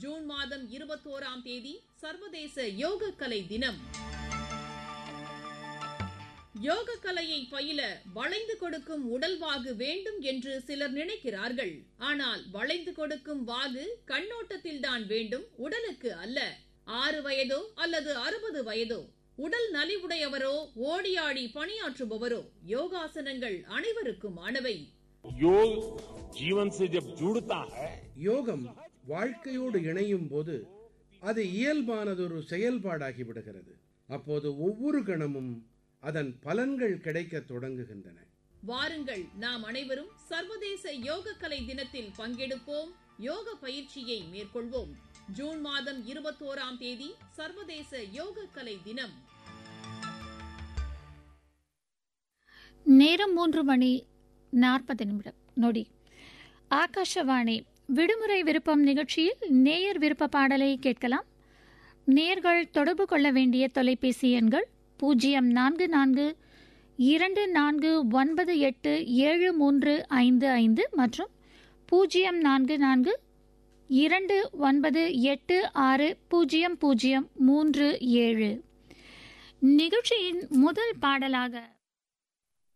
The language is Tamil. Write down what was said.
ஜூன் மாதம் இருபத்தோராம் தேதி சர்வதேச யோக கலை தினம் யோக கலையை பயில வளைந்து கொடுக்கும் உடல் வாகு வேண்டும் என்று சிலர் நினைக்கிறார்கள் ஆனால் வளைந்து கொடுக்கும் வாகு கண்ணோட்டத்தில்தான் வேண்டும் உடலுக்கு அல்ல ஆறு வயதோ அல்லது அறுபது வயதோ உடல் நலிவுடையவரோ ஓடியாடி பணியாற்றுபவரோ யோகாசனங்கள் அனைவருக்கும் ஆனவை योग जीवन से जब जुड़ता है யோகம் வாழ்க்கையோடு இணையும் போது அது இயல்பானதொரு செயல்பாடாகி விடுகிறது அப்போது ஒவ்வொரு கணமும் அதன் பலன்கள் கிடைக்கத் தொடங்குகின்றன வாருங்கள் நாம் அனைவரும் சர்வதேச யோக கலை தினத்தில் பங்கெடுப்போம் யோக பயிற்சியை மேற்கொள்வோம் ஜூன் மாதம் இருபத்தோராம் தேதி சர்வதேச யோக கலை தினம் நேரம் மூன்று மணி நாற்பது நிமிடம் நொடி ஆகாஷவாணி விடுமுறை விருப்பம் நிகழ்ச்சியில் நேயர் விருப்ப பாடலை கேட்கலாம் நேயர்கள் தொடர்பு கொள்ள வேண்டிய தொலைபேசி எண்கள் பூஜ்ஜியம் நான்கு நான்கு இரண்டு நான்கு ஒன்பது எட்டு ஏழு மூன்று ஐந்து ஐந்து மற்றும் பூஜ்ஜியம் நான்கு நான்கு இரண்டு ஒன்பது எட்டு ஆறு பூஜ்ஜியம் பூஜ்ஜியம் மூன்று ஏழு நிகழ்ச்சியின் முதல் பாடலாக